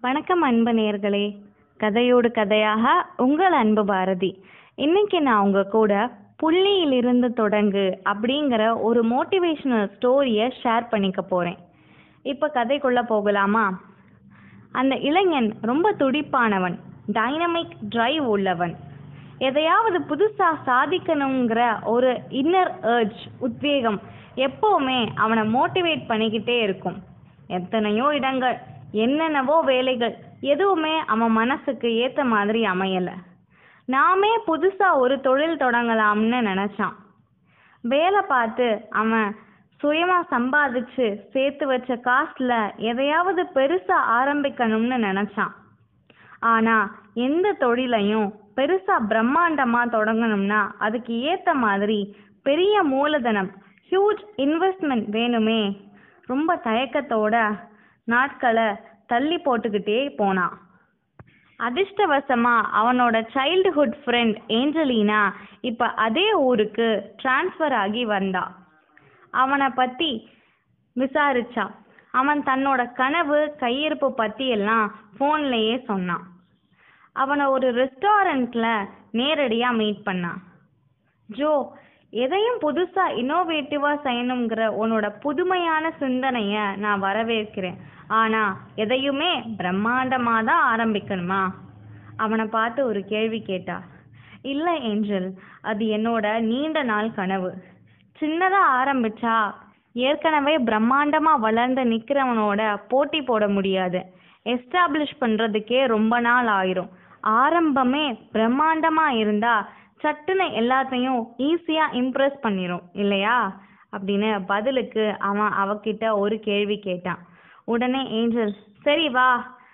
வணக்கம் அன்பு நேயர்களே கதையோடு கதையாக உங்கள் அன்பு பாரதி இன்னைக்கு நான் உங்க கூட புள்ளியிலிருந்து தொடங்கு அப்படிங்கிற ஒரு மோட்டிவேஷனல் ஸ்டோரியை ஷேர் பண்ணிக்க போறேன் இப்போ கதைக்குள்ள போகலாமா அந்த இளைஞன் ரொம்ப துடிப்பானவன் டைனமிக் டிரைவ் உள்ளவன் எதையாவது புதுசா சாதிக்கணுங்கிற ஒரு இன்னர் ஏர்ஜ் உத்வேகம் எப்பவுமே அவனை மோட்டிவேட் பண்ணிக்கிட்டே இருக்கும் எத்தனையோ இடங்கள் என்னென்னவோ வேலைகள் எதுவுமே அவன் மனசுக்கு ஏத்த மாதிரி அமையல நாமே புதுசா ஒரு தொழில் தொடங்கலாம்னு நினைச்சான் வேலை பார்த்து அவன் சுயமா சம்பாதிச்சு சேர்த்து வச்ச காசுல எதையாவது பெருசா ஆரம்பிக்கணும்னு நினைச்சான் ஆனா எந்த தொழிலையும் பெருசா பிரம்மாண்டமா தொடங்கணும்னா அதுக்கு ஏத்த மாதிரி பெரிய மூலதனம் ஹியூஜ் இன்வெஸ்ட்மெண்ட் வேணுமே ரொம்ப தயக்கத்தோட நாட்களை தள்ளி போட்டுக்கிட்டே போனான் அதிர்ஷ்டவசமா அவனோட சைல்டுஹுட் ஃப்ரெண்ட் ஏஞ்சலினா இப்ப அதே ஊருக்கு டிரான்ஸ்ஃபர் ஆகி வந்தா அவனை பத்தி விசாரிச்சான் அவன் தன்னோட கனவு கையிருப்பு பத்தி எல்லாம் ஃபோன்லயே சொன்னான் அவனை ஒரு ரெஸ்டாரண்ட்ல நேரடியா மீட் பண்ணான் ஜோ எதையும் புதுசா இன்னோவேட்டிவா செய்யணுங்கிற உன்னோட புதுமையான சிந்தனைய நான் வரவேற்கிறேன் ஆனா எதையுமே பிரம்மாண்டமா தான் ஆரம்பிக்கணுமா அவனை பார்த்து ஒரு கேள்வி கேட்டா இல்ல ஏஞ்சல் அது என்னோட நீண்ட நாள் கனவு சின்னதா ஆரம்பிச்சா ஏற்கனவே பிரம்மாண்டமா வளர்ந்து நிக்கிறவனோட போட்டி போட முடியாது எஸ்டாப்ளிஷ் பண்றதுக்கே ரொம்ப நாள் ஆயிரும் ஆரம்பமே பிரம்மாண்டமா இருந்தா சட்டுன்னு எல்லாத்தையும் ஈஸியா இம்ப்ரெஸ் பண்ணிரும் இல்லையா அப்படின்னு பதிலுக்கு அவன் அவகிட்ட ஒரு கேள்வி கேட்டான் உடனே ஏஞ்சல் சரி வா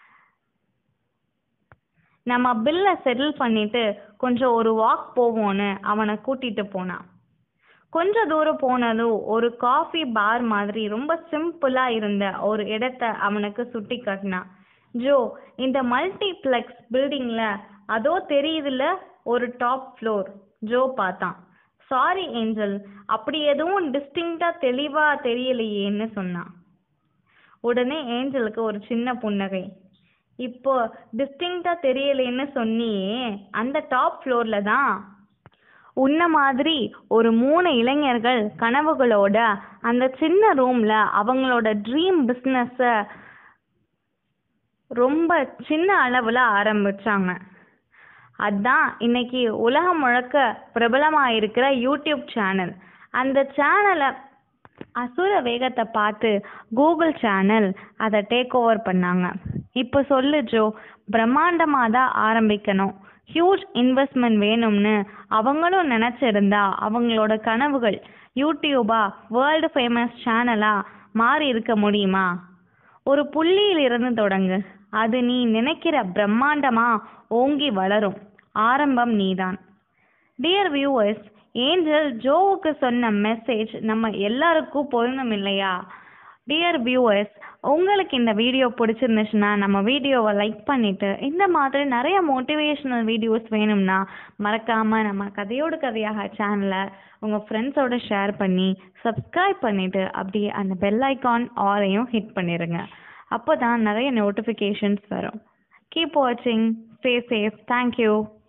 நம்ம பில்ல செட்டில் பண்ணிட்டு கொஞ்சம் ஒரு வாக் போவோன்னு அவனை கூட்டிட்டு போனான் கொஞ்ச தூரம் போனதும் ஒரு காஃபி பார் மாதிரி ரொம்ப சிம்பிளா இருந்த ஒரு இடத்த அவனுக்கு சுட்டி காட்டினான் ஜோ இந்த மல்டிப்ளெக்ஸ் பில்டிங்ல அதோ தெரியுதுல ஒரு டாப் ஃப்ளோர் ஜோ பார்த்தான் சாரி ஏஞ்சல் அப்படி எதுவும் டிஸ்டிங்டா தெளிவா தெரியலையேன்னு சொன்னான் உடனே ஏஞ்சலுக்கு ஒரு சின்ன புன்னகை இப்போ டிஸ்டிங்டா தெரியலைன்னு சொன்னியே அந்த டாப் ஃப்ளோர்ல தான் உன்ன மாதிரி ஒரு மூணு இளைஞர்கள் கனவுகளோட அந்த சின்ன ரூம்ல அவங்களோட ட்ரீம் பிஸ்னஸ ரொம்ப சின்ன அளவுல ஆரம்பிச்சாங்க அதான் இன்னைக்கு உலகம் முழுக்க பிரபலமா இருக்கிற யூடியூப் சேனல் அந்த சேனலை அசுர வேகத்தை பார்த்து கூகுள் சேனல் அதை டேக் ஓவர் பண்ணாங்க இப்போ சொல்லு ஜோ பிரம்மாண்டமா தான் ஆரம்பிக்கணும் ஹியூஜ் இன்வெஸ்ட்மெண்ட் வேணும்னு அவங்களும் நினைச்சிருந்தா அவங்களோட கனவுகள் யூடியூபா வேர்ல்டு ஃபேமஸ் சேனலா மாறி இருக்க முடியுமா ஒரு புள்ளியில் இருந்து தொடங்கு அது நீ நினைக்கிற பிரம்மாண்டமா ஓங்கி வளரும் ஆரம்பம் நீதான் டியர் வியூவர்ஸ் ஏஞ்சல் ஜோவுக்கு சொன்ன மெசேஜ் நம்ம எல்லாருக்கும் பொருந்தும் இல்லையா டியர் வியூவர்ஸ் உங்களுக்கு இந்த வீடியோ பிடிச்சிருந்துச்சுன்னா நம்ம வீடியோவை லைக் பண்ணிட்டு இந்த மாதிரி நிறைய மோட்டிவேஷனல் வீடியோஸ் வேணும்னா மறக்காம நம்ம கதையோடு கதையாக சேனலை உங்க ஃப்ரெண்ட்ஸோட ஷேர் பண்ணி சப்ஸ்கிரைப் பண்ணிட்டு அப்படியே அந்த பெல் ஐக்கான் ஆரையும் ஹிட் பண்ணிருங்க அப்போ தான் நிறைய நோட்டிஃபிகேஷன்ஸ் வரும் கீப் வாட்சிங் ஸ்டே சேஃப் தேங்க்யூ